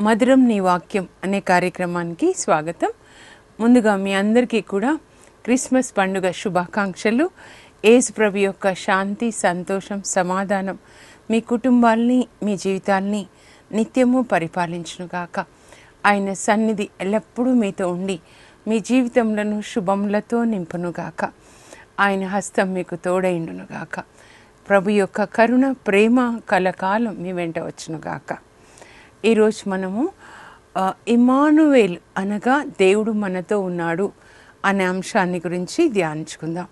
మధురం నీ వాక్యం అనే కార్యక్రమానికి స్వాగతం ముందుగా మీ అందరికీ కూడా క్రిస్మస్ పండుగ శుభాకాంక్షలు యేసు ప్రభు యొక్క శాంతి సంతోషం సమాధానం మీ కుటుంబాల్ని మీ జీవితాల్ని నిత్యము పరిపాలించునుగాక ఆయన సన్నిధి ఎల్లప్పుడూ మీతో ఉండి మీ జీవితంలో శుభములతో నింపునుగాక ఆయన హస్తం మీకు తోడైండునుగాక ప్రభు యొక్క కరుణ ప్రేమ కలకాలం మీ వెంట వచ్చునుగాక ఈరోజు మనము ఆ, ఇమానువేల్ అనగా దేవుడు మనతో ఉన్నాడు అనే అంశాన్ని గురించి ధ్యానించుకుందాం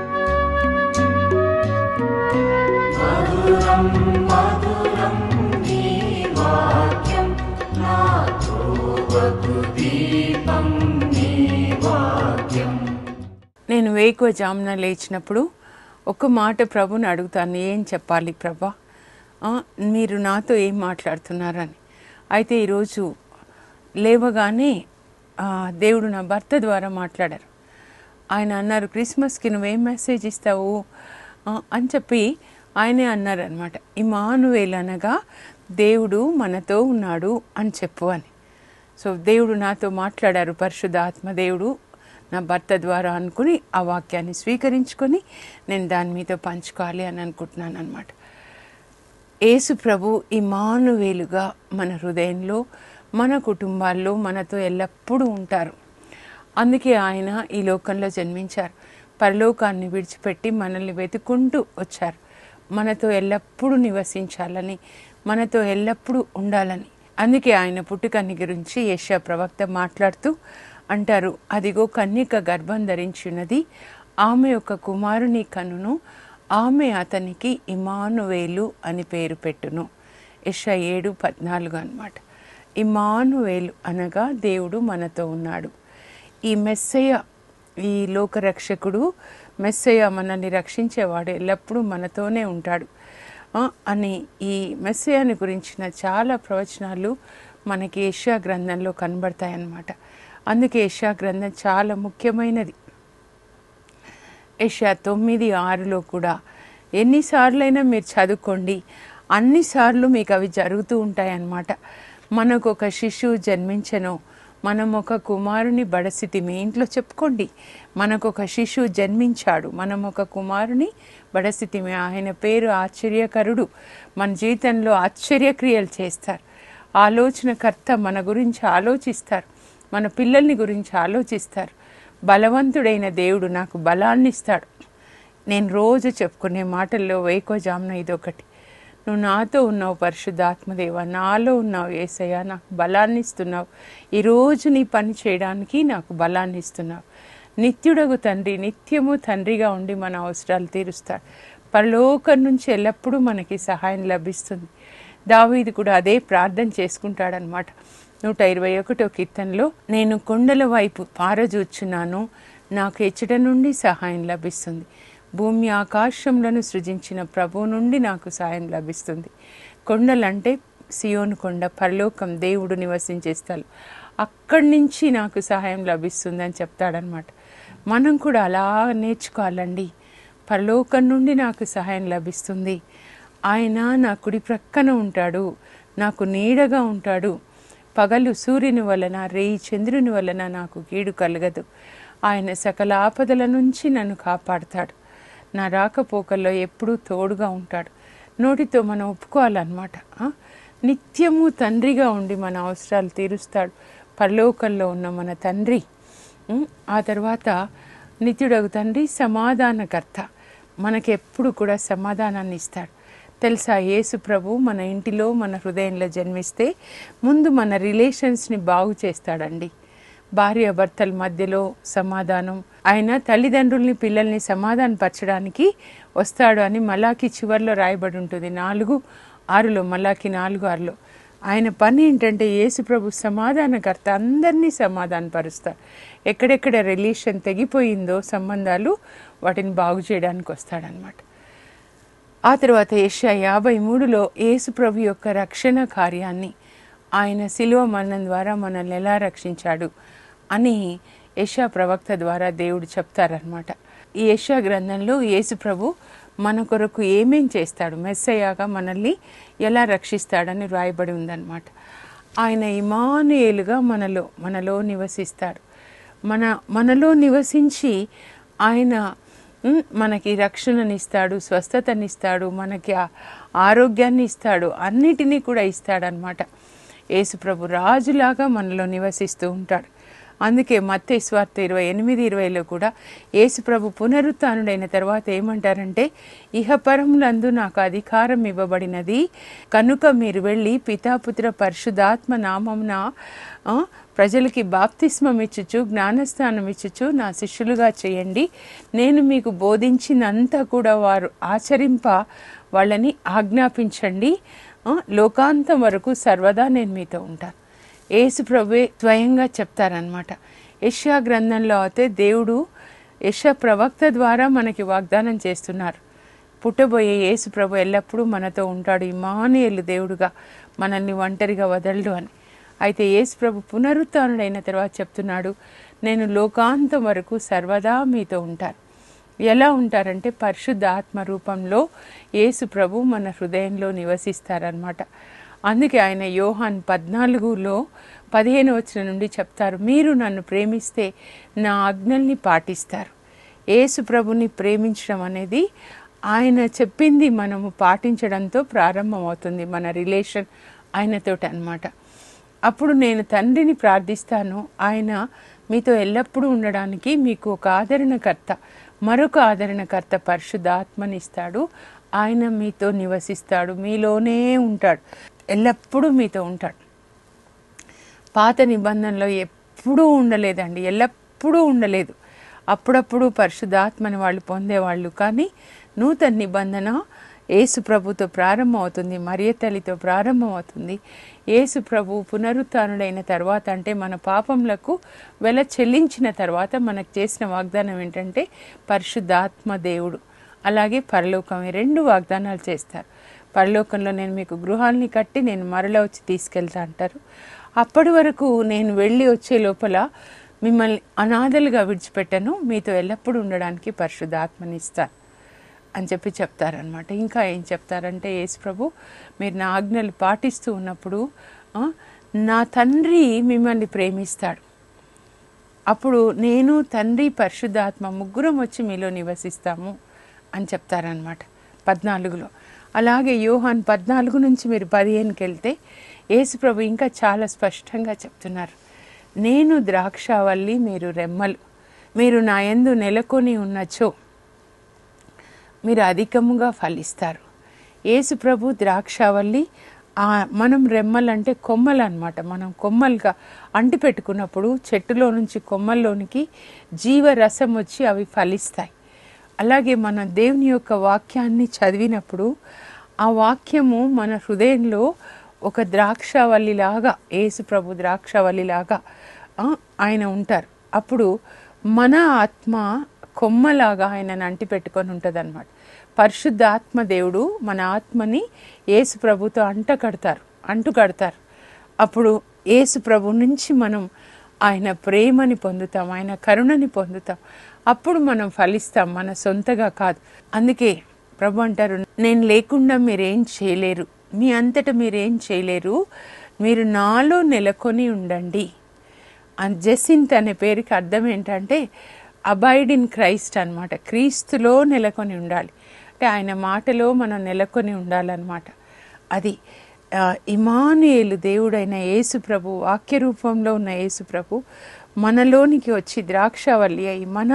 నేను వేకువ జామున లేచినప్పుడు ఒక మాట ప్రభుని అడుగుతాను ఏం చెప్పాలి ప్రభా ఆ, మీరు నాతో ఏం మాట్లాడుతున్నారని అయితే ఈరోజు లేవగానే ఆ, దేవుడు నా భర్త ద్వారా మాట్లాడారు ఆయన అన్నారు క్రిస్మస్కి నువ్వేం మెసేజ్ ఇస్తావు ఆ, అని చెప్పి ఆయనే అన్నారనమాట ఇమానువేల్ అనగా దేవుడు మనతో ఉన్నాడు అని చెప్పు అని సో దేవుడు నాతో మాట్లాడారు పరిశుద్ధ ఆత్మ దేవుడు నా భర్త ద్వారా అనుకుని ఆ వాక్యాన్ని స్వీకరించుకొని నేను దాని మీతో పంచుకోవాలి అని అనుకుంటున్నాను అనమాట యేసు ప్రభు ఇమానువేలుగా మన హృదయంలో మన కుటుంబాల్లో మనతో ఎల్లప్పుడూ ఉంటారు అందుకే ఆయన ఈ లోకంలో జన్మించారు పరలోకాన్ని విడిచిపెట్టి మనల్ని వెతుకుంటూ వచ్చారు మనతో ఎల్లప్పుడూ నివసించాలని మనతో ఎల్లప్పుడూ ఉండాలని అందుకే ఆయన పుట్టుకని గురించి యశా ప్రవక్త మాట్లాడుతూ అంటారు అదిగో కన్యక గర్భం ధరించున్నది ఆమె యొక్క కుమారుని కనును ఆమె అతనికి ఇమానువేలు అని పేరు పెట్టును యశ ఏడు పద్నాలుగు అన్నమాట ఇమానువేలు అనగా దేవుడు మనతో ఉన్నాడు ఈ మెస్సయ్య ఈ లోకరక్షకుడు మెస్సయ్య మనల్ని రక్షించేవాడు ఎల్లప్పుడూ మనతోనే ఉంటాడు ఆ, అని ఈ మెస్సయ్యని గురించిన చాలా ప్రవచనాలు మనకి ఏషియా గ్రంథంలో కనబడతాయి అన్నమాట అందుకే ఏషియా గ్రంథం చాలా ముఖ్యమైనది ఏషియా తొమ్మిది ఆరులో కూడా ఎన్నిసార్లైనా మీరు చదువుకోండి అన్నిసార్లు మీకు అవి జరుగుతూ ఉంటాయన్నమాట మనకు ఒక శిశువు జన్మించను మనం ఒక కుమారుని బడసితి మీ ఇంట్లో చెప్పుకోండి మనకు ఒక శిశువు జన్మించాడు మనం ఒక కుమారుని బడసితిమి ఆయన పేరు ఆశ్చర్యకరుడు మన జీవితంలో ఆశ్చర్యక్రియలు చేస్తారు ఆలోచనకర్త మన గురించి ఆలోచిస్తారు మన పిల్లల్ని గురించి ఆలోచిస్తారు బలవంతుడైన దేవుడు నాకు బలాన్ని ఇస్తాడు నేను రోజు చెప్పుకునే మాటల్లో వేకో జామున ఇదొకటి నువ్వు నాతో ఉన్నావు పరిశుద్ధాత్మదేవ నాలో ఉన్నావు ఏసయ్య నాకు బలాన్ని ఇస్తున్నావు ఈరోజు నీ పని చేయడానికి నాకు బలాన్ని ఇస్తున్నావు నిత్యుడగు తండ్రి నిత్యము తండ్రిగా ఉండి మన అవసరాలు తీరుస్తాడు పరలోకం నుంచి ఎల్లప్పుడూ మనకి సహాయం లభిస్తుంది దావీదు కూడా అదే ప్రార్థన చేసుకుంటాడనమాట నూట ఇరవై ఒకటో కీర్తనలో నేను కొండల వైపు పారజూచున్నాను నాకు ఎచ్చట నుండి సహాయం లభిస్తుంది భూమి ఆకాశములను సృజించిన ప్రభువు నుండి నాకు సహాయం లభిస్తుంది కొండలంటే సియోను కొండ పరలోకం దేవుడు నివసించే స్థలం అక్కడి నుంచి నాకు సహాయం లభిస్తుందని చెప్తాడనమాట మనం కూడా అలా నేర్చుకోవాలండి పరలోకం నుండి నాకు సహాయం లభిస్తుంది ఆయన నా కుడి ప్రక్కన ఉంటాడు నాకు నీడగా ఉంటాడు పగలు సూర్యుని వలన రేయి చంద్రుని వలన నాకు కీడు కలగదు ఆయన సకల ఆపదల నుంచి నన్ను కాపాడుతాడు నా రాకపోకల్లో ఎప్పుడూ తోడుగా ఉంటాడు నోటితో మనం ఒప్పుకోవాలన్నమాట ఆ? నిత్యము తండ్రిగా ఉండి మన అవసరాలు తీరుస్తాడు పరలోకంలో ఉన్న మన తండ్రి ఉం? ఆ తర్వాత నిత్యుడగు తండ్రి సమాధానకర్త మనకెప్పుడు కూడా సమాధానాన్ని ఇస్తాడు తెలుసా యేసు ప్రభు మన ఇంటిలో మన హృదయంలో జన్మిస్తే ముందు మన రిలేషన్స్ని బాగు చేస్తాడండి భార్య భర్తల మధ్యలో సమాధానం ఆయన తల్లిదండ్రుల్ని పిల్లల్ని సమాధానపరచడానికి వస్తాడు అని మలాకి చివర్లో రాయబడి ఉంటుంది నాలుగు ఆరులో మలాకి నాలుగు ఆరులో ఆయన పని ఏంటంటే యేసు ప్రభు సమాధానకర్త అందరినీ సమాధానపరుస్తాడు ఎక్కడెక్కడ రిలేషన్ తెగిపోయిందో సంబంధాలు వాటిని బాగు చేయడానికి వస్తాడనమాట ఆ తర్వాత ఏషియా యాభై మూడులో యేసు ప్రభు యొక్క రక్షణ కార్యాన్ని ఆయన శిలువ మరణం ద్వారా మనల్ని ఎలా రక్షించాడు అని యశా ప్రవక్త ద్వారా దేవుడు చెప్తారనమాట ఈ యశా గ్రంథంలో యేసు ప్రభు మన కొరకు ఏమేం చేస్తాడు మెస్సయ్యాగా మనల్ని ఎలా రక్షిస్తాడని రాయబడి ఉందన్నమాట ఆయన ఇమానుయేలుగా మనలో మనలో నివసిస్తాడు మన మనలో నివసించి ఆయన ఉమ్, మనకి రక్షణనిస్తాడు స్వస్థతనిస్తాడు మనకి ఆ ఆరోగ్యాన్ని ఇస్తాడు అన్నిటినీ కూడా ఇస్తాడనమాట యేసుప్రభు రాజులాగా మనలో నివసిస్తూ ఉంటాడు అందుకే మత్తయి స్వార్థ ఇరవై ఎనిమిది ఇరవైలో కూడా యేసుప్రభు పునరుత్నుడైన తర్వాత ఏమంటారంటే ఇహపరములందు నాకు అధికారం ఇవ్వబడినది కనుక మీరు వెళ్ళి పితాపుత్ర పరిశుధాత్మ నామమున ఆ, ప్రజలకి బాప్తిస్మం ఇచ్చుచు జ్ఞానస్నానం ఇచ్చుచు నా శిష్యులుగా చేయండి నేను మీకు బోధించినంతా కూడా వారు ఆచరింప వాళ్ళని ఆజ్ఞాపించండి ఆ, లోకాంతం వరకు సర్వదా నేను మీతో ఉంటాను యేసు ప్రభువే స్వయంగా చెప్తారనమాట యష్యా గ్రంథంలో అయితే దేవుడు యశ ప్రవక్త ద్వారా మనకి వాగ్దానం చేస్తున్నారు పుట్టబోయే యేసు ప్రభు ఎల్లప్పుడూ మనతో ఉంటాడు ఇమానుయేలు దేవుడుగా మనల్ని ఒంటరిగా వదలడు అని అయితే యేసు ప్రభు పునరుత్డైన తర్వాత చెప్తున్నాడు నేను లోకాంతం వరకు సర్వదా మీతో ఉంటాను ఎలా ఉంటారంటే పరిశుద్ధ ఆత్మ రూపంలో యేసు ప్రభు మన హృదయంలో నివసిస్తారనమాట అందుకే ఆయన యోహాన్ పద్నాలుగులో పదిహేను వచ్చిన నుండి చెప్తారు మీరు నన్ను ప్రేమిస్తే నా ఆజ్ఞల్ని పాటిస్తారు యేసు ప్రభుని ప్రేమించడం అనేది ఆయన చెప్పింది మనము పాటించడంతో ప్రారంభమవుతుంది మన రిలేషన్ ఆయనతోటి అన్నమాట అప్పుడు నేను తండ్రిని ప్రార్థిస్తాను ఆయన మీతో ఎల్లప్పుడూ ఉండడానికి మీకు ఒక ఆదరణకర్త మరొక ఆదరణకర్త పరిశుద్ధాత్మనిస్తాడు ఆయన మీతో నివసిస్తాడు మీలోనే ఉంటాడు ఎల్లప్పుడూ మీతో ఉంటాడు పాత నిబంధనలో ఎప్పుడూ ఉండలేదండి ఎల్లప్పుడూ ఉండలేదు అప్పుడప్పుడు పరిశుద్ధాత్మని వాళ్ళు పొందేవాళ్ళు కానీ నూతన నిబంధన యేసు ప్రభుతో ప్రారంభమవుతుంది మరియ తల్లితో ప్రారంభమవుతుంది యేసు ప్రభు పునరుత్డైన తర్వాత అంటే మన పాపములకు వెల చెల్లించిన తర్వాత మనకు చేసిన వాగ్దానం ఏంటంటే పరిశుద్ధాత్మ దేవుడు అలాగే పరలోకం ఈ రెండు వాగ్దానాలు చేస్తారు పరలోకంలో నేను మీకు గృహాల్ని కట్టి నేను మరల వచ్చి తీసుకెళ్తా అంటారు అప్పటి వరకు నేను వెళ్ళి వచ్చే లోపల మిమ్మల్ని అనాథలుగా విడిచిపెట్టను మీతో ఎల్లప్పుడూ ఉండడానికి పరిశుద్ధాత్మని ఇస్తాను అని చెప్పి చెప్తారనమాట ఇంకా ఏం చెప్తారంటే యేసు ప్రభు మీరు నా ఆజ్ఞలు పాటిస్తూ ఉన్నప్పుడు ఆ, నా తండ్రి మిమ్మల్ని ప్రేమిస్తాడు అప్పుడు నేను తండ్రి పరిశుద్ధాత్మ ముగ్గురం వచ్చి మీలో నివసిస్తాము అని చెప్తారనమాట పద్నాలుగులో అలాగే యోహాన్ పద్నాలుగు నుంచి మీరు పదిహేనుకి వెళ్తే యేసుప్రభు ఇంకా చాలా స్పష్టంగా చెప్తున్నారు నేను ద్రాక్షావల్లి మీరు రెమ్మలు మీరు నా యందు నెలకొని ఉన్నచో మీరు అధికముగా ఫలిస్తారు యేసు ప్రభు ద్రాక్షావల్లి ఆ మనం రెమ్మలంటే కొమ్మలు అనమాట మనం కొమ్మలుగా అంటి పెట్టుకున్నప్పుడు చెట్టులో నుంచి కొమ్మల్లోనికి జీవరసం వచ్చి అవి ఫలిస్తాయి అలాగే మన దేవుని యొక్క వాక్యాన్ని చదివినప్పుడు ఆ వాక్యము మన హృదయంలో ఒక ద్రాక్షావల్లిలాగా యేసు ప్రభు ద్రాక్షావల్లిలాగా ఆ, ఆయన ఉంటారు అప్పుడు మన ఆత్మ కొమ్మలాగా ఆయనను అంటి పెట్టుకొని ఉంటుంది అనమాట పరిశుద్ధ ఆత్మ దేవుడు మన ఆత్మని యేసు ప్రభుతో అంట కడతారు అంటు కడతారు అప్పుడు యేసు ప్రభు నుంచి మనం ఆయన ప్రేమని పొందుతాం ఆయన కరుణని పొందుతాం అప్పుడు మనం ఫలిస్తాం మన సొంతగా కాదు అందుకే ప్రభు అంటారు నేను లేకుండా మీరేం చేయలేరు మీ అంతటా మీరేం చేయలేరు మీరు నాలో నెలకొని ఉండండి అండ్ జెసింత్ అనే పేరుకి అర్థం ఏంటంటే అబైడ్ ఇన్ క్రైస్ట్ అన్నమాట క్రీస్తులో నెలకొని ఉండాలి అంటే ఆయన మాటలో మనం నెలకొని ఉండాలన్నమాట అది ఆ, ఇమానుయేలు దేవుడైన యేసు ప్రభు వాక్య రూపంలో ఉన్న యేసు ప్రభు మనలోనికి వచ్చి ద్రాక్షవల్లి అయి మన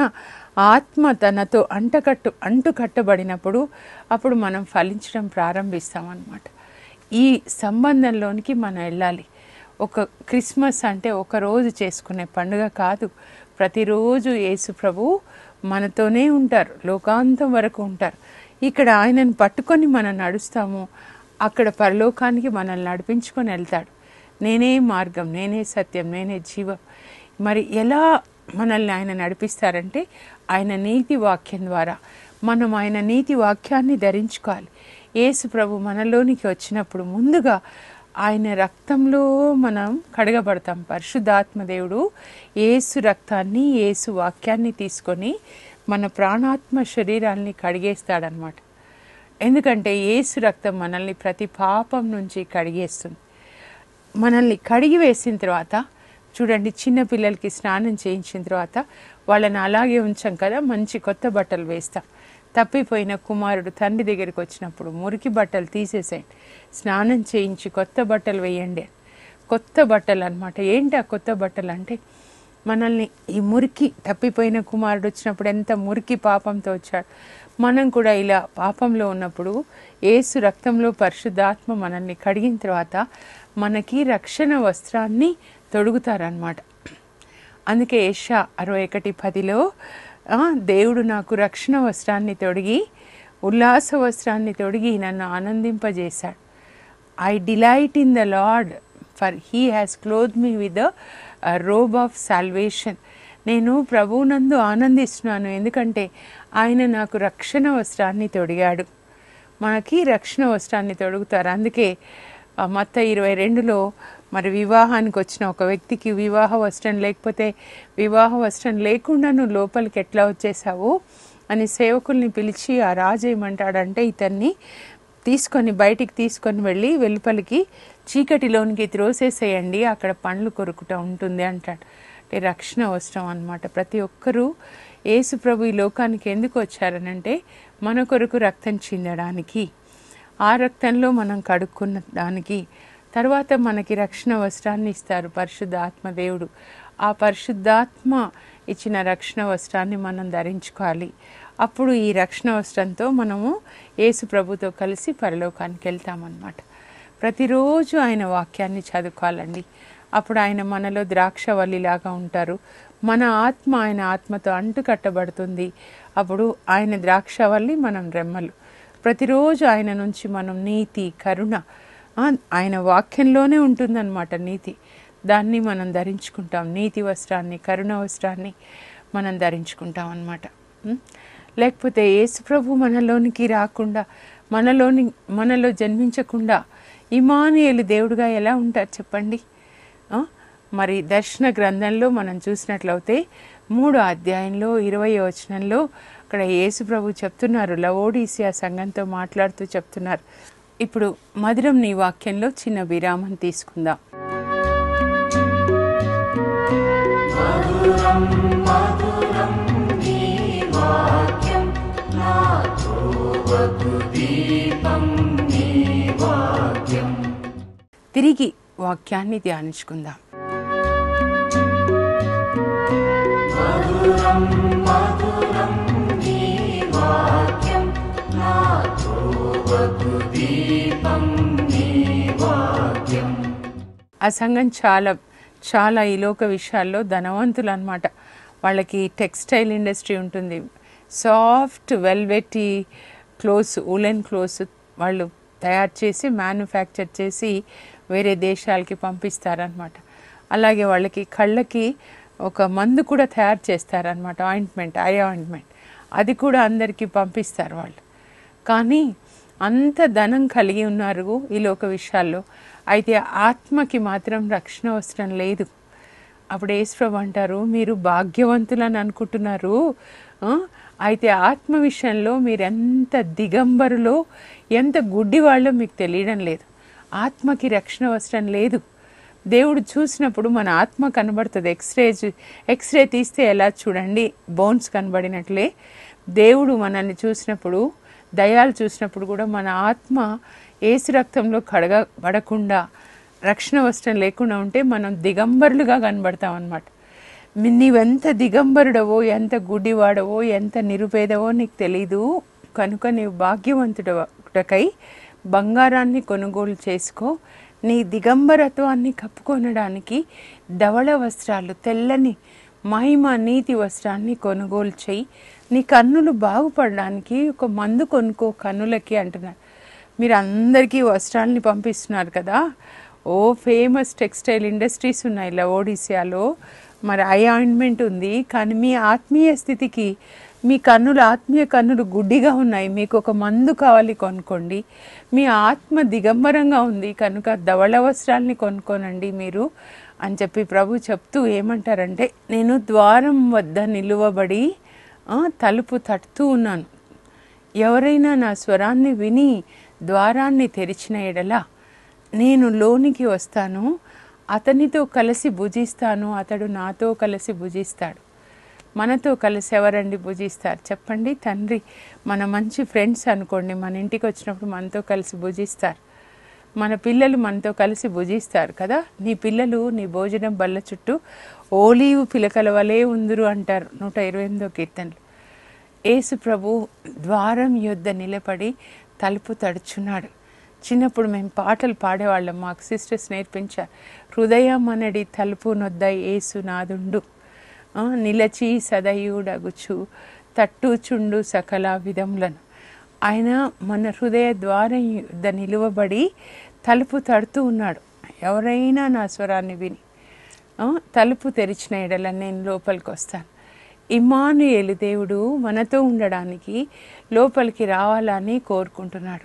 ఆత్మ తనతో అంటకట్టు అంటు కట్టబడినప్పుడు అప్పుడు మనం ఫలించడం ప్రారంభిస్తామన్నమాట ఈ సంబంధంలోనికి మనం వెళ్ళాలి ఒక క్రిస్మస్ అంటే ఒక రోజు చేసుకునే పండుగ కాదు ప్రతిరోజు యేసు ప్రభు మనతోనే ఉంటారు లోకాంతం వరకు ఉంటారు ఇక్కడ ఆయనను పట్టుకొని మనం నడుస్తాము అక్కడ పరలోకానికి మనల్ని నడిపించుకొని వెళ్తాడు నేనే మార్గం నేనే సత్యం నేనే జీవం మరి ఎలా మనల్ని ఆయన నడిపిస్తారంటే ఆయన నీతి వాక్యం ద్వారా మనం ఆయన నీతి వాక్యాన్ని ధరించుకోవాలి యేసు ప్రభు మనలోనికి వచ్చినప్పుడు ముందుగా ఆయన రక్తంలో మనం కడగబడతాం పరిశుద్ధాత్మ దేవుడు యేసు రక్తాన్ని యేసు వాక్యాన్ని తీసుకొని మన ప్రాణాత్మ శరీరాల్ని కడిగేస్తాడనమాట ఎందుకంటే యేసు రక్తం మనల్ని ప్రతి పాపం నుంచి కడిగేస్తుంది మనల్ని కడిగి వేసిన తర్వాత చూడండి చిన్న పిల్లలకి స్నానం చేయించిన తర్వాత వాళ్ళని అలాగే ఉంచాం కదా మంచి కొత్త బట్టలు వేస్తాం తప్పిపోయిన కుమారుడు తండ్రి దగ్గరికి వచ్చినప్పుడు మురికి బట్టలు తీసేసేయండి స్నానం చేయించి కొత్త బట్టలు వేయండి కొత్త బట్టలు అనమాట ఏంటి ఆ కొత్త బట్టలు అంటే మనల్ని ఈ మురికి తప్పిపోయిన కుమారుడు వచ్చినప్పుడు ఎంత మురికి పాపంతో వచ్చాడు మనం కూడా ఇలా పాపంలో ఉన్నప్పుడు ఏసు రక్తంలో పరిశుద్ధాత్మ మనల్ని కడిగిన తర్వాత మనకి రక్షణ వస్త్రాన్ని తొడుగుతారనమాట అందుకే ఏషా అరవై ఒకటి పదిలో ఆ, దేవుడు నాకు రక్షణ వస్త్రాన్ని తొడిగి ఉల్లాస వస్త్రాన్ని తొడిగి నన్ను ఆనందింపజేశాడు I delight in the lord for he has clothe me with robe of salvation నేను ప్రభువునందు ఆనందిస్తున్నాను ఎందుకంటే ఆయన నాకు రక్షణ వస్త్రాన్ని తొడిగాడు మనకి రక్షణ వస్త్రాన్ని తొడుగుతారు అందుకే ఆ మత్త ఇరవై రెండులో మరి వివాహానికి వచ్చిన ఒక వ్యక్తికి వివాహ వస్త్రం లేకపోతే వివాహ వస్త్రం లేకుండా నువ్వు లోపలికి ఎట్లా వచ్చేసావు అని సేవకుల్ని పిలిచి ఆ రాజు ఏమంటాడంటే ఇతన్ని తీసుకొని బయటికి తీసుకొని వెళ్ళి వెలుపలికి చీకటిలోనికి త్రోసేసేయండి అక్కడ పండ్లు కొరుకుట ఉంటుంది అంటాడు అంటే రక్షణ వస్త్రం అన్నమాట ప్రతి ఒక్కరూ యేసు ప్రభు ఈ లోకానికి ఎందుకు వచ్చారనంటే మన కొరకు రక్తం చిందడానికి ఆ రక్తంలో మనం కడుక్కున్న దానికి తర్వాత మనకి రక్షణ వస్త్రాన్ని ఇస్తారు పరిశుద్ధ ఆత్మదేవుడు ఆ పరిశుద్ధాత్మ ఇచ్చిన రక్షణ వస్త్రాన్ని మనం ధరించుకోవాలి అప్పుడు ఈ రక్షణ వస్త్రంతో మనము యేసు ప్రభుతో కలిసి పరలోకానికి వెళ్తామన్నమాట ప్రతిరోజు ఆయన వాక్యాన్ని చదువుకోవాలండి అప్పుడు ఆయన మనలో ద్రాక్షవల్లిలాగా ఉంటారు మన ఆత్మ ఆయన ఆత్మతో అంటు కట్టబడుతుంది అప్పుడు ఆయన ద్రాక్షవల్లి మనం రెమ్మలు ప్రతిరోజు ఆయన నుంచి మనం నీతి కరుణ ఆ, ఆయన వాక్యంలోనే ఉంటుందన్నమాట నీతి దాన్ని మనం ధరించుకుంటాం నీతి వస్త్రాన్ని కరుణ వస్త్రాన్ని మనం ధరించుకుంటాం అన్నమాట ఉం? లేకపోతే యేసుప్రభు మనలోనికి రాకుండా మనలోని మనలో జన్మించకుండా ఇమానుయేలు దేవుడుగా ఎలా ఉంటారు చెప్పండి ఆ? మరి దర్శన గ్రంథంలో మనం చూసినట్లయితే మూడో అధ్యాయంలో ఇరవై వచనంలో అక్కడ యేసు ప్రభు చెప్తున్నారు లవోడీసియా సంఘంతో మాట్లాడుతూ చెప్తున్నారు ఇప్పుడు మధురం నీ వాక్యంలో చిన్న విరామం తీసుకుందాం తిరిగి వాక్యాన్ని ధ్యానించుకుందాం ఆ సంఘం చాలా చాలా ఈ లోక విషయాల్లో ధనవంతులు అనమాట వాళ్ళకి టెక్స్టైల్ ఇండస్ట్రీ ఉంటుంది soft velvety cloths woollen cloths వాళ్ళు తయారు చేసి మ్యానుఫ్యాక్చర్ చేసి వేరే దేశాలకి పంపిస్తారనమాట అలాగే వాళ్ళకి కళ్ళకి ఒక మందు కూడా తయారు చేస్తారనమాట ఆయింట్మెంట్ ఐ ఆయింట్మెంట్ అది కూడా అందరికీ పంపిస్తారు వాళ్ళు కానీ అంత ధనం కలిగి ఉన్నారు ఈ లోక విషయాల్లో అయితే ఆత్మకి మాత్రం రక్షణ అవసరం లేదు అప్పుడు యేసుప్రభు అంటారు మీరు భాగ్యవంతులని అనుకుంటున్నారు ఆ? అయితే ఆత్మ విషయంలో మీరు ఎంత దిగంబరులో ఎంత గుడ్డివాళ్ళో మీకు తెలియడం లేదు ఆత్మకి రక్షణ అవసరం లేదు దేవుడు చూసినప్పుడు మన ఆత్మ కనబడుతుంది ఎక్స్రే చూ- ఎక్స్రే తీస్తే ఎలా చూడండి బోన్స్ కనబడినట్లే దేవుడు మనల్ని చూసినప్పుడు దయాలు చూసినప్పుడు కూడా మన ఆత్మ ఏసు రక్తంలో కడగబడకుండా రక్షణ వస్త్రం లేకుండా ఉంటే మనం దిగంబరులుగా కనబడతాం అన్నమాట మీ- నీవెంత దిగంబరుడవో ఎంత గుడ్డివాడవో ఎంత నిరుపేదవో నీకు తెలీదు కనుక నీవు భాగ్యవంతుడకై బంగారాన్ని కొనుగోలు చేసుకో నీ దిగంబరత్వాన్ని కప్పుకొనడానికి ధవళ వస్త్రాలు తెల్లని మహిమ నీతి వస్త్రాన్ని కొనుగోలు చేయి నీ కన్నులు బాగుపడడానికి ఒక మందు కొనుక్కో కన్నులకి అంటున్నారు మీరు అందరికీ వస్త్రాలని పంపిస్తున్నారు కదా ఓ ఫేమస్ టెక్స్టైల్ ఇండస్ట్రీస్ ఉన్నాయి ఇలా ఒడిశాలో మరి ఐ ఆయింట్మెంట్ ఉంది కానీ మీ ఆత్మీయ స్థితికి మీ కన్నులు ఆత్మీయ కన్నులు గుడ్డిగా ఉన్నాయి మీకు ఒక మందు కావాలి కొనుక్కోండి మీ ఆత్మ దిగంబరంగా ఉంది కనుక ధవళ వస్త్రాల్ని కొనుక్కోనండి మీరు అని చెప్పి ప్రభు చెప్తూ ఏమంటారంటే నేను ద్వారం వద్ద నిలువబడి ఆ, తలుపు తట్టుతూ ఉన్నాను ఎవరైనా నా స్వరాన్ని విని ద్వారాన్ని తెరిచిన ఎడల నేను లోనికి వస్తాను అతనితో కలిసి భుజిస్తాను అతడు నాతో కలిసి భుజిస్తాడు మనతో కలిసి ఎవరండి భుజిస్తారు చెప్పండి తండ్రి మన మంచి ఫ్రెండ్స్ అనుకోండి మన ఇంటికి వచ్చినప్పుడు మనతో కలిసి భుజిస్తారు మన పిల్లలు మనతో కలిసి భుజిస్తారు కదా నీ పిల్లలు నీ భోజనం బల్ల చుట్టూ ఓలీవు పిలకల వలె ఉందురు అంటారు నూట ఇరవై ఎనిమిదో కీర్తనలు యేసు ప్రభు ద్వారం యొద్ద నిలబడి తలుపు తడుచున్నాడు చిన్నప్పుడు మేము పాటలు పాడేవాళ్ళం మాకు సిస్టర్స్ నేర్పించారు హృదయం అనడి తలుపు నొద్ద యేసు నాదుండు ఆ, నిలచి సదయుడగుచు తట్టుచుండు సకల విధములను ఆయన మన హృదయ ద్వారం యొద్ద నిలువబడి తలుపు తడుతూ ఉన్నాడు ఎవరైనా నా స్వరాన్ని విని ఆ, తలుపు తెరిచిన ఎడల నేను లోపలికి వస్తాను ఇమానుయేలు దేవుడు మనతో ఉండడానికి లోపలికి రావాలని కోరుకుంటున్నాడు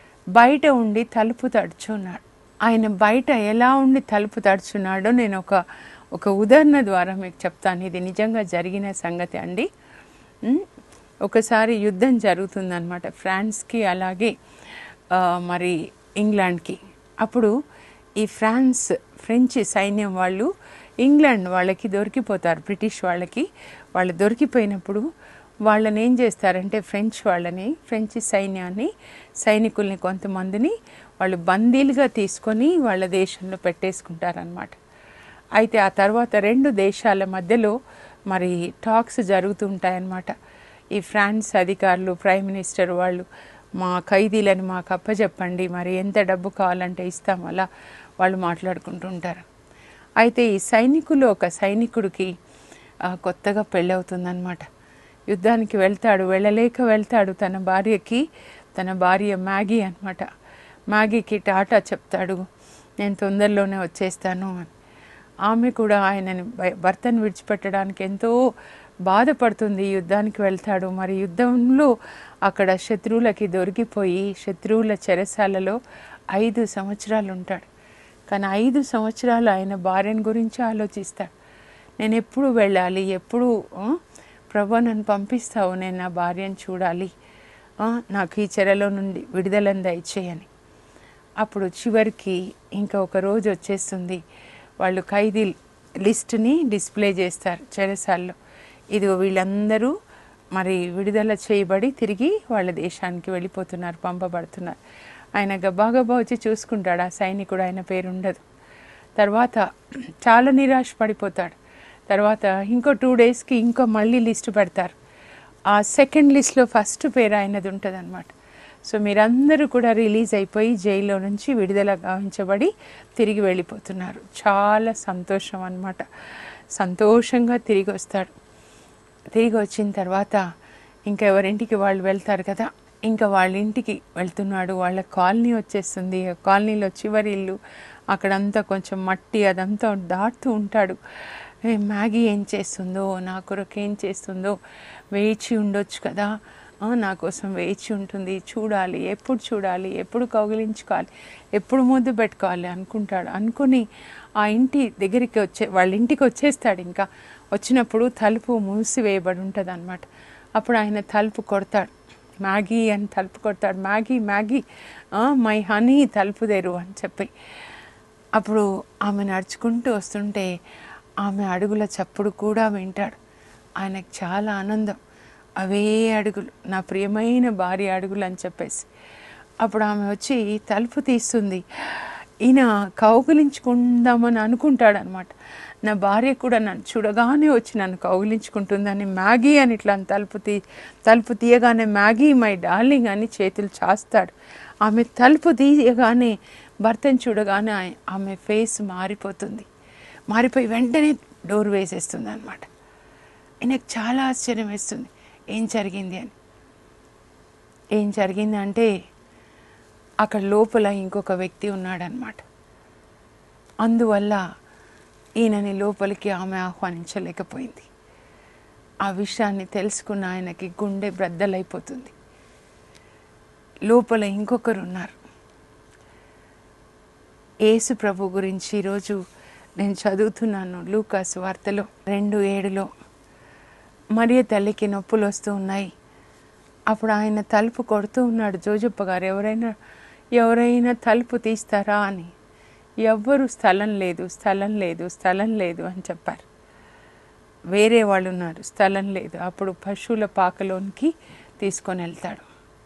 బయట ఉండి తలుపు తడుచున్నాడు ఆయన బయట ఎలా ఉండి తలుపు తడుచున్నాడో నేను ఒక ఒక ఉదాహరణ ద్వారా మీకు చెప్తాను ఇది నిజంగా జరిగిన సంగతి అండి ఉమ్, ఒకసారి యుద్ధం జరుగుతుందన్నమాట ఫ్రాన్స్కి అలాగే ఆ, మరి ఇంగ్లాండ్కి అప్పుడు ఈ ఫ్రాన్స్ ఫ్రెంచ్ సైన్యం వాళ్ళు ఇంగ్లాండ్ వాళ్ళకి దొరికిపోతారు బ్రిటిష్ వాళ్ళకి వాళ్ళు దొరికిపోయినప్పుడు వాళ్ళని ఏం చేస్తారంటే ఫ్రెంచ్ వాళ్ళని ఫ్రెంచ్ సైన్యాన్ని సైనికుల్ని కొంతమందిని వాళ్ళు బందీలుగా తీసుకొని వాళ్ళ దేశంలో పెట్టేసుకుంటారనమాట అయితే ఆ తర్వాత రెండు దేశాల మధ్యలో మరి టాక్స్ జరుగుతూ ఉంటాయన్నమాట ఈ ఫ్రాన్స్ అధికారులు ప్రైమ్ మినిస్టర్ వాళ్ళు మా ఖైదీలను మాకు అప్పచెప్పండి మరి ఎంత డబ్బు కావాలంటే ఇస్తాం అలా వాళ్ళు మాట్లాడుకుంటూ ఉంటారు అయితే ఈ సైనికులు ఒక సైనికుడికి ఆ, కొత్తగా పెళ్ళవుతుందన్నమాట యుద్ధానికి వెళ్తాడు వెళ్ళలేక వెళ్తాడు తన భార్యకి తన భార్య మ్యాగీ అన్నమాట మ్యాగీకి టాటా చెప్తాడు నేను తొందరలోనే వచ్చేస్తాను అని ఆమె కూడా ఆయనని భ- భర్తను విడిచిపెట్టడానికి ఎంతో బాధపడుతుంది యుద్ధానికి వెళ్తాడు మరి యుద్ధంలో అక్కడ శత్రువులకి దొరికిపోయి శత్రువుల చెరసాలలో ఐదు సంవత్సరాలు ఉంటాడు కానీ ఐదు సంవత్సరాలు ఆయన భార్యను గురించి ఆలోచిస్తాడు నేను ఎప్పుడు వెళ్ళాలి ఎప్పుడు ఆ, ప్రభు నన్ను పంపిస్తావు నేను నా భార్యను చూడాలి ఆ, నాకు ఈ చెరలో నుండి విడుదలను దయచేయని అప్పుడు చివరికి ఇంకా ఒక రోజు వచ్చేస్తుంది వాళ్ళు ఖైదీ లిస్ట్ని డిస్ప్లే చేస్తారు చెరసాల్లో ఇదిగో వీళ్ళందరూ మరి విడుదల చేయబడి తిరిగి వాళ్ళ దేశానికి వెళ్ళిపోతున్నారు పంపబడుతున్నారు ఆయన గబాగబా వచ్చి చూసుకుంటాడు ఆ సైనికుడు ఆయన పేరు ఉండదు తర్వాత చాలా నిరాశ పడిపోతాడు తర్వాత ఇంకో టూ డేస్కి ఇంకో మళ్ళీ లిస్ట్ పెడతారు ఆ సెకండ్ లిస్ట్లో ఫస్ట్ పేరు ఆయనది ఉంటుంది అనమాట సో మీరందరూ కూడా రిలీజ్ అయిపోయి జైల్లో నుంచి విడుదల గావించబడి తిరిగి వెళ్ళిపోతున్నారు చాలా సంతోషం అన్నమాట సంతోషంగా తిరిగి వస్తాడు తిరిగి వచ్చిన తర్వాత ఇంకా ఎవరింటికి వాళ్ళు వెళ్తారు కదా ఇంకా వాళ్ళ ఇంటికి వెళ్తున్నాడు వాళ్ళ కాలనీ వచ్చేస్తుంది ఆ కాలనీలో చివరి ఇల్లు అక్కడంతా కొంచెం మట్టి అదంతా దాటుతూ ఉంటాడు ఏ మ్యాగీ ఏం చేస్తుందో నా కొరకు ఏం చేస్తుందో వేచి ఉండొచ్చు కదా ఆ, నా కోసం వేచి ఉంటుంది చూడాలి ఎప్పుడు చూడాలి ఎప్పుడు కౌగిలించుకోవాలి ఎప్పుడు ముద్దు పెట్టుకోవాలి అనుకుంటాడు అనుకుని ఆ ఇంటి దగ్గరికి వచ్చే వాళ్ళ ఇంటికి వచ్చేస్తాడు ఇంకా వచ్చినప్పుడు తలుపు మూసివేయబడి ఉంటుంది అనమాట అప్పుడు ఆయన తలుపు కొడతాడు మ్యాగీ అని తలుపు కొడతాడు మ్యాగీ మ్యాగీ ఆ, మై హనీ తలుపు తెరు అని చెప్పి అప్పుడు ఆమె నడుచుకుంటూ వస్తుంటే ఆమె అడుగుల చప్పుడు కూడా వింటాడు ఆయనకు చాలా ఆనందం అవే అడుగులు నా ప్రియమైన భార్య అడుగులు అని చెప్పేసి అప్పుడు ఆమె వచ్చి తలుపు తీస్తుంది ఈయన కౌగిలించుకుందామని అనుకుంటాడు అనమాట నా భార్య కూడా నన్ను చూడగానే వచ్చి నన్ను కౌగిలించుకుంటుందని మ్యాగీ అని ఇట్లా అని తలుపు తీ తలుపు తీయగానే మ్యాగీ మై డార్లింగ్ అని చేతులు చాస్తాడు ఆమె తలుపు తీయగానే భర్తను చూడగానే ఆయ- ఆమె ఫేస్ మారిపోతుంది మారిపోయి వెంటనే డోర్ వేసేస్తుంది అనమాట ఆయనకు చాలా ఆశ్చర్యం వేస్తుంది ఏం జరిగింది అని ఏం జరిగింది అంటే అక్కడ లోపల ఇంకొక వ్యక్తి ఉన్నాడనమాట అందువల్ల ఈయనని లోపలికి ఆమె ఆహ్వానించలేకపోయింది ఆ విషయాన్ని తెలుసుకున్న ఆయనకి గుండె బ్రద్దలైపోతుంది లోపల ఇంకొకరు ఉన్నారు యేసు ప్రభు గురించి ఈరోజు నేను చదువుతున్నాను లూకాస్ వార్తలో రెండు ఏడులో మరియ తల్లికి నొప్పులు వస్తూ ఉన్నాయి అప్పుడు ఆయన తలుపు కొడుతూ ఉన్నాడు జోజప్ప గారు ఎవరైనా ఎవరైనా తలుపు తీస్తారా అని ఎవ్వరు స్థలం లేదు స్థలం లేదు స్థలం లేదు అని చెప్పారు వేరే వాళ్ళు ఉన్నారు స్థలం లేదు అప్పుడు పశువుల పాకలోనికి తీసుకొని వెళ్తాడు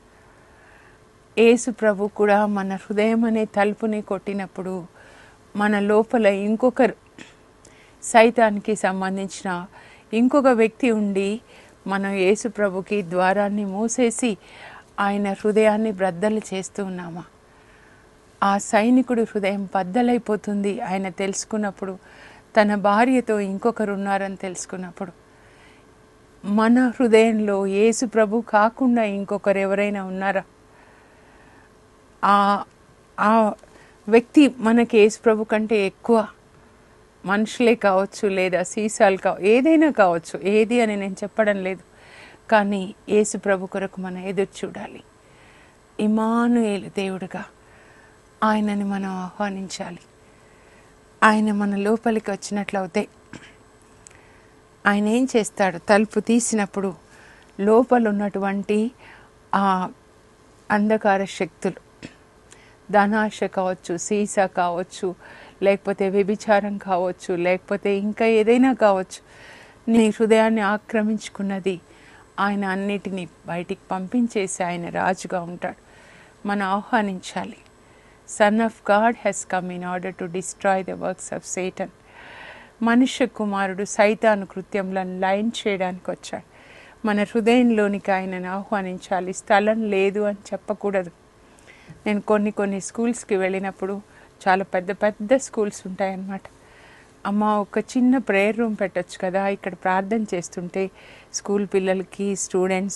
యేసు ప్రభు కూడా మన హృదయం అనే తలుపుని కొట్టినప్పుడు మన లోపల ఇంకొకరు సైతానికి సంబంధించిన ఇంకొక వ్యక్తి ఉండి మనం యేసు ప్రభుకి ద్వారాన్ని మూసేసి ఆయన హృదయాన్ని బ్రద్దలు చేస్తూ ఉన్నామా ఆ సైనికుడి హృదయం బద్దలైపోతుంది ఆయన తెలుసుకున్నప్పుడు తన భార్యతో ఇంకొకరు ఉన్నారని తెలుసుకున్నప్పుడు మన హృదయంలో యేసు ప్రభు కాకుండా ఇంకొకరు ఎవరైనా ఉన్నారా ఆ ఆ వ్యక్తి మనకి యేసు ప్రభు కంటే ఎక్కువ మనుషులే కావచ్చు లేదా సీసాలు కావ ఏదైనా కావచ్చు ఏది అని నేను చెప్పడం లేదు కానీ యేసు ప్రభు కొరకు మనం ఎదురు చూడాలి ఇమానుయేలు దేవుడుగా ఆయనని మనం ఆహ్వానించాలి ఆయన మన లోపలికి వచ్చినట్లయితే ఆయన ఏం చేస్తాడు తలుపు తీసినప్పుడు లోపల ఉన్నటువంటి ఆ అంధకార శక్తులు ధనాశ కావచ్చు సీసా కావచ్చు లేకపోతే వ్యభిచారం కావచ్చు లేకపోతే ఇంకా ఏదైనా కావచ్చు నీ హృదయాన్ని ఆక్రమించుకున్నది ఆయన అన్నిటినీ బయటికి పంపించేసి ఆయన రాజుగా ఉంటాడు మనం ఆహ్వానించాలి son of God has come in order to destroy the works of Satan మనుష్య కుమారుడు సైతాను కృత్యములను లైన్ చేయడానికి వచ్చాడు మన హృదయంలోనికి ఆయనను ఆహ్వానించాలి స్థలం లేదు అని చెప్పకూడదు నేను కొన్ని కొన్ని స్కూల్స్కి వెళ్ళినప్పుడు చాలా పెద్ద పెద్ద స్కూల్స్ ఉంటాయన్నమాట అమ్మ ఒక చిన్న ప్రేయర్ రూమ్ పెట్టొచ్చు కదా ఇక్కడ ప్రార్థన చేస్తుంటే స్కూల్ పిల్లలకి స్టూడెంట్స్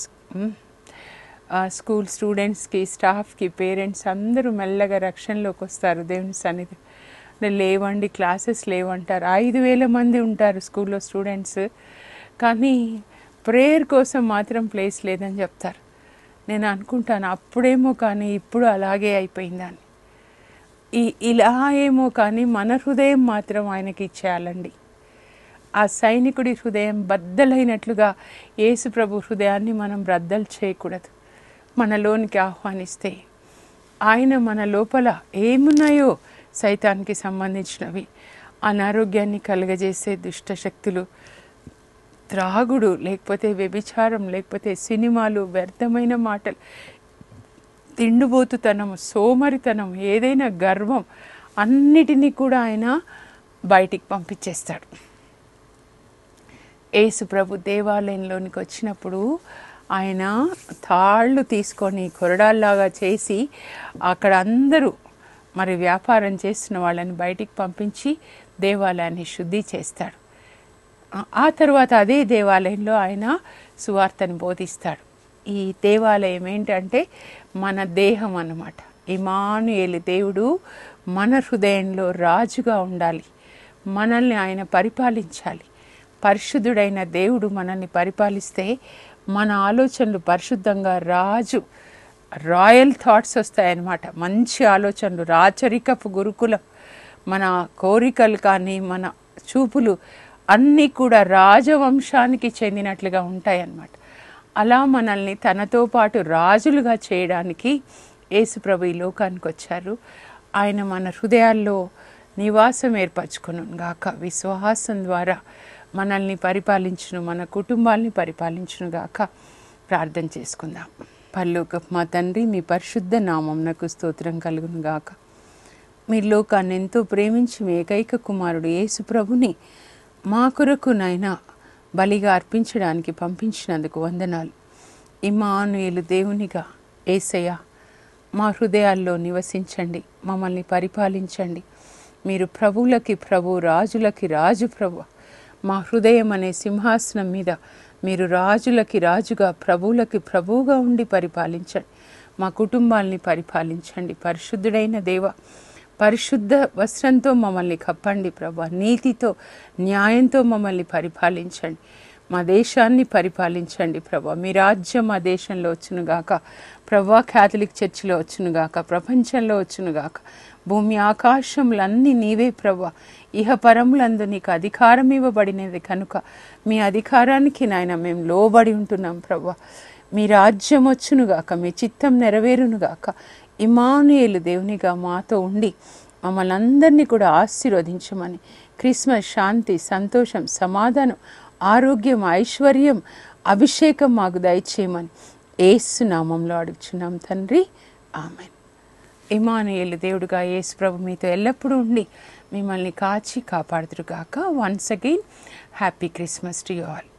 స్కూల్ స్టూడెంట్స్కి స్టాఫ్కి పేరెంట్స్ అందరూ మెల్లగా రక్షణలోకి వస్తారు దేవుని సన్నిధి అంటే లేవండి క్లాసెస్ లేవంటారు ఐదు వేల మంది ఉంటారు స్కూల్లో స్టూడెంట్స్ కానీ ప్రేయర్ కోసం మాత్రం ప్లేస్ లేదని చెప్తారు నేను అనుకుంటాను అప్పుడేమో కానీ ఇప్పుడు అలాగే అయిపోయిందని ఈ ఇలా ఏమో కానీ మన హృదయం మాత్రం ఆయనకి ఇచ్చేయాలండి ఆ సైనికుడి హృదయం బద్దలైనట్లుగా యేసు ప్రభు హృదయాన్ని మనం బ్రద్దలు చేయకూడదు మనలోనికి ఆహ్వానిస్తే ఆయన మన లోపల ఏమున్నాయో సైతానికి సంబంధించినవి అనారోగ్యాన్ని కలుగజేసే దుష్ట శక్తులు త్రాగుడు లేకపోతే వ్యభిచారం లేకపోతే సినిమాలు వ్యర్థమైన మాటలు తిండిబోతుతనం సోమరితనం ఏదైనా గర్వం అన్నిటినీ కూడా ఆయన బయటికి పంపించేస్తాడు యేసు ప్రభు దేవాలయంలోనికి వచ్చినప్పుడు ఆయన తాళ్ళు తీసుకొని కొరడాల్లాగా చేసి అక్కడ అందరూ మరి వ్యాపారం చేస్తున్న వాళ్ళని బయటికి పంపించి దేవాలయాన్ని శుద్ధి చేస్తాడు ఆ తర్వాత అదే దేవాలయంలో ఆయన సువార్తను బోధిస్తాడు ఈ దేవాలయం ఏంటంటే మన దేహం అన్నమాట ఇమానుయేలు దేవుడు మన హృదయంలో రాజుగా ఉండాలి మనల్ని ఆయన పరిపాలించాలి పరిశుద్ధుడైన దేవుడు మనల్ని పరిపాలిస్తే మన ఆలోచనలు పరిశుద్ధంగా రాజు రాయల్ థాట్స్ వస్తాయన్నమాట మంచి ఆలోచనలు రాచరికపు గురుకులం మన కోరికలు కానీ మన చూపులు అన్నీ కూడా రాజవంశానికి చెందినట్లుగా ఉంటాయన్నమాట అలా మనల్ని తనతో పాటు రాజులుగా చేయడానికి యేసుప్రభు ఈ లోకానికి వచ్చారు ఆయన మన హృదయాల్లో నివాసం ఏర్పరచుకును గాక విశ్వాసం ద్వారా మనల్ని పరిపాలించును మన కుటుంబాల్ని పరిపాలించును గాక ప్రార్థన చేసుకుందాం పల్లోక మా తండ్రి మీ పరిశుద్ధ నామం నాకు స్తోత్రం కలుగును గాక మీ లోకాన్ని ఎంతో ప్రేమించి మీ ఏకైక కుమారుడు యేసు ప్రభుని మా కొరకు నైనా బలిగా అర్పించడానికి పంపించినందుకు వందనాలు ఇమానుయేలు దేవునిగా ఏసయ్య మా హృదయాల్లో నివసించండి మమ్మల్ని పరిపాలించండి మీరు ప్రభువులకి ప్రభు రాజులకి రాజు ప్రభు మా హృదయం అనే సింహాసనం మీద మీరు రాజులకి రాజుగా ప్రభువులకి ప్రభువుగా ఉండి పరిపాలించండి మా కుటుంబాల్ని పరిపాలించండి పరిశుద్ధుడైన దేవ పరిశుద్ధ వస్త్రంతో మమ్మల్ని కప్పండి ప్రభా నీతితో న్యాయంతో మమ్మల్ని పరిపాలించండి మా దేశాన్ని పరిపాలించండి ప్రభా మీ రాజ్యం మా దేశంలో వచ్చునుగాక ప్రభా క్యాథలిక్ చర్చిలో వచ్చునుగాక ప్రపంచంలో వచ్చునుగాక భూమి ఆకాశములన్నీ నీవే ప్రభా ఇహ పరములందు నీకు అధికారం ఇవ్వబడినది కనుక మీ అధికారానికి నాయన మేము లోబడి ఉంటున్నాం ప్రభా మీ రాజ్యం వచ్చునుగాక మీ చిత్తం నెరవేరునుగాక ఇమానుయేలు దేవునిగా మాతో ఉండి మమ్మల్ని అందరినీ కూడా ఆశీర్వదించమని క్రిస్మస్ శాంతి సంతోషం సమాధానం ఆరోగ్యం ఐశ్వర్యం అభిషేకం మాకు దయచేయమని ఏసు నామంలో అడుగుచున్నాం తండ్రి ఆమెన్ ఇమానుయేలు దేవుడుగా యేసు ప్రభు మీతో ఎల్లప్పుడూ ఉండి మిమ్మల్ని కాచి కాపాడుతురుగాక once again happy Christmas to you all